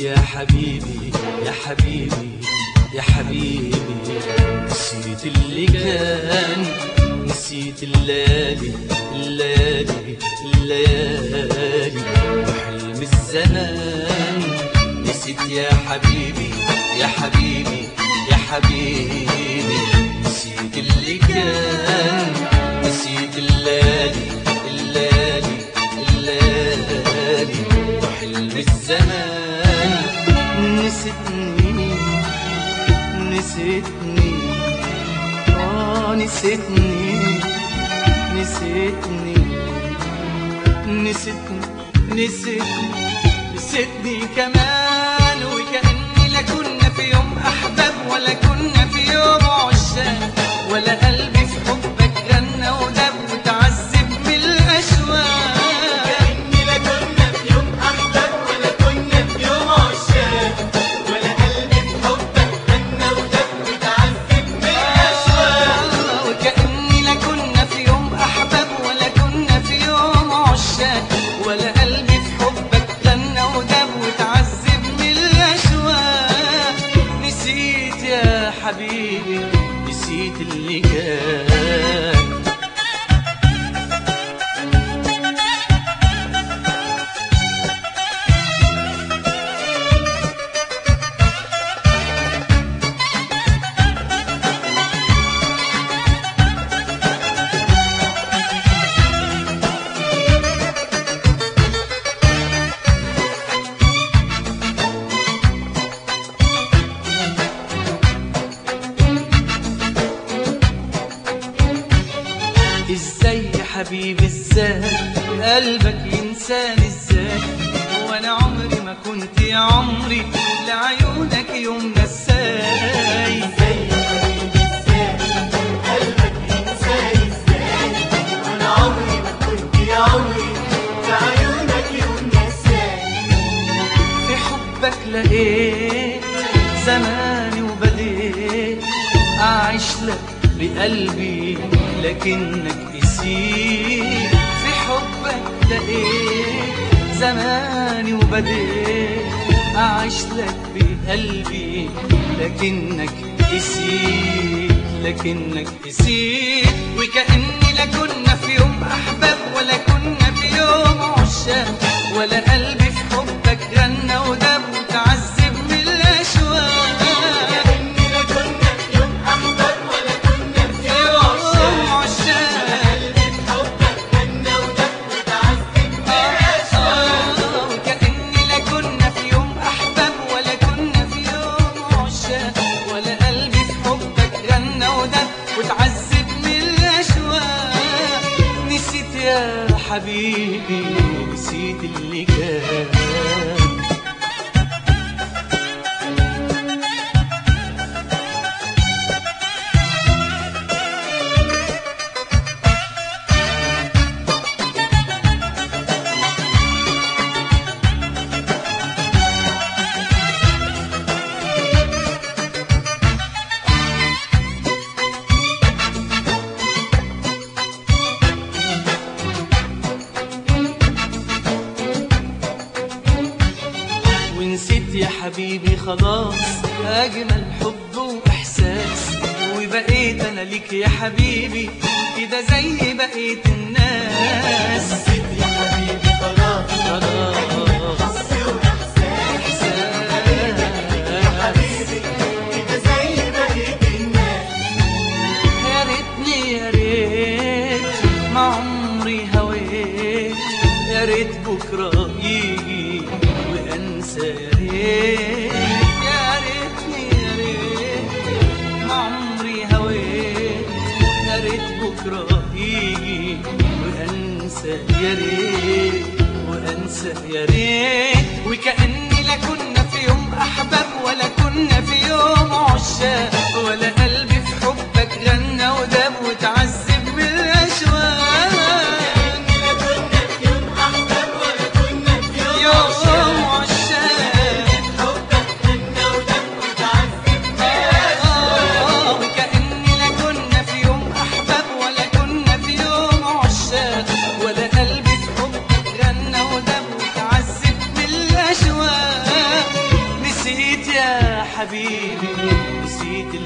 يا حبيبي يا حبيبي يا حبيبي نسيت اللي كان نسيت الليالي الليالي الليالي وحلم الزمان نسيت يا حبيبي يا حبيبي يا حبيبي نسيت اللي كان نسيت الليالي الليالي الليالي وحلم الزمان نسيتني نسيتني آه نسيتني نسيتني نسيتني نسيتني نسيتني كمان وكأني لا كنا في يوم أحباب ولا كنا في يوم عشاق ولا قلبي في حبك غنى ودب وتعذب من الأشواق كأني لا كنا في يوم أحباب ولا كنا في يوم عشاق ولا قلبي في حبك غنى ودب وتعذب من الأشواق وكأني لا كنا في يوم أحباب ولا كنا في يوم عشاق ولا قلبي في حبك غنى ودب وتعذب من الأشواق نسيت يا حبيبي نسيت اللي كان ازاي يا حبيبي ازاي قلبك ينساني ازاي وانا عمري ما كنت يا عمري لعيونك يوم نساي ازاي يا حبيبي ازاي قلبك ينساني ازاي وانا عمري ما كنت يا عمري في عيونك يوم نساني في حبك لقيت زماني وبديت أعيش لك بقلبي لكنك نسيت في حبك لقيت زماني وبديت أعيش لك بقلبي لكنك نسيت لكنك نسيت وكأني لا كنا في يوم أحباب ولا كنا في يوم عشاق ولا قلبي في حبك غنى ودب وتعذب من الأشواق كأني لا كنا في يوم أحباب ولا كنا في يوم يوم عشاق عشاق قلبي في حبك غنى ودب وتعذب من الأشواق آه، وكأني لا كنا في يوم أحباب ولا كنا في يوم عشاق ولا قلبي في حبك غنى ودب وتعذب من الأشواق نسيت يا حبيبي نسيت اللي كان ونسيت يا حبيبي خلاص أجمل حب وإحساس وبقيت أنا ليك يا حبيبي كده زي بقية الناس نسيت يا حبيبي خلاص خلاص حس وإحساس يا حبيبي كده زي بقية الناس يا ريتني يا ريت ما عمري هويت يا ريت بكرة يجي وأنسى يا ريت يا ريتني يا ريت ما عمري هويت يا ريت بكرة يجي وأنسى يا ريت وأنسى يا ريت وكأني لا كنا في يوم أحباب ولا كنا في يوم عشاق ولا قلبي في حبك غنى وداب وتعذب بالأشواق كأني لا كنا في يوم أحباب ولا كنا في يوم يوم عشاق عشاق حبك غنى ودب وتعذب من الأشواق آه، وكأني لا كنا في يوم أحباب ولا كنا في يوم عشاق ولا قلبي في حبك غنى وداب وتعذب بالأشواق حبيبي نسيت